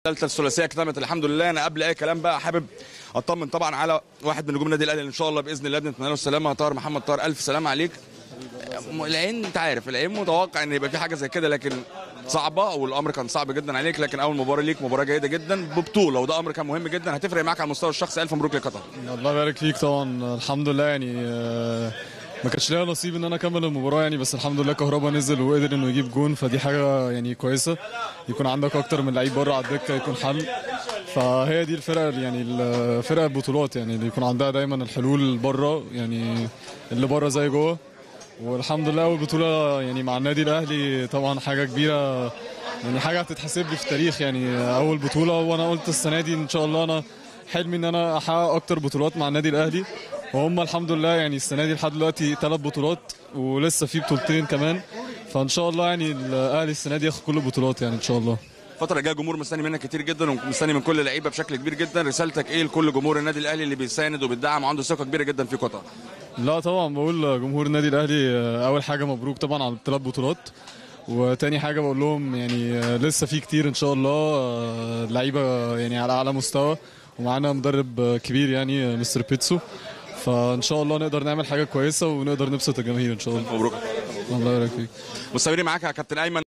الثالثه الثلاثيه اكتملت الحمد لله انا قبل اي كلام بقى حابب اطمن طبعا على واحد من نجوم النادي الاهلي ان شاء الله باذن الله بنتمنى له السلامه طاهر محمد طاهر الف سلام عليك العين انت عارف العين متوقع ان يبقى في حاجه زي كده لكن صعبه والامر كان صعب جدا عليك لكن اول مباراه ليك مباراه جيده جدا ببطوله وده امر كان مهم جدا هتفرق معاك على المستوى الشخصي الف مبروك لقطر الله يبارك فيك طبعا الحمد لله يعني آه، ما كانش ليا نصيب ان انا اكمل المباراه يعني بس الحمد لله كهربا نزل وقدر انه يجيب جون فدي حاجه يعني كويسه يكون عندك اكتر من لعيب بره على الدكه يكون حل فهي دي الفرقه اللي- يعني الفرقه البطولات يعني اللي يكون عندها دايما الحلول بره يعني اللي بره زي جوه والحمد لله والبطوله يعني مع النادي الاهلي طبعا حاجه كبيره يعني حاجه هتتحسب لي في التاريخ يعني اول بطوله وانا قلت السنه دي ان شاء الله انا حلمي ان انا احقق اكتر بطولات مع النادي الاهلي وهم الحمد لله يعني السنه دي لحد دلوقتي ثلاث بطولات ولسه في بطولتين كمان فان شاء الله يعني الاهلي السنه دي ياخد كل البطولات يعني ان شاء الله الفتره الجايه جمهور مستني منك كتير جدا ومستني من كل لعيبه بشكل كبير جدا رسالتك ايه لكل جمهور النادي الاهلي اللي بيساند وبيدعم وعنده ثقه كبيره جدا في قطر لا طبعا بقول جمهور النادي الاهلي آه، اول حاجه مبروك طبعا على الثلاث بطولات وتاني حاجه بقول لهم يعني آه، لسه في كتير ان شاء الله آه، لعيبه يعني على اعلى مستوى ومعانا مدرب آه، كبير يعني آه، مستر بيتسو فان شاء الله نقدر نعمل حاجه كويسه ونقدر نبسط الجماهير ان شاء الله مبروك الله يبارك فيك مستمرين معاك يا كابتن ايمن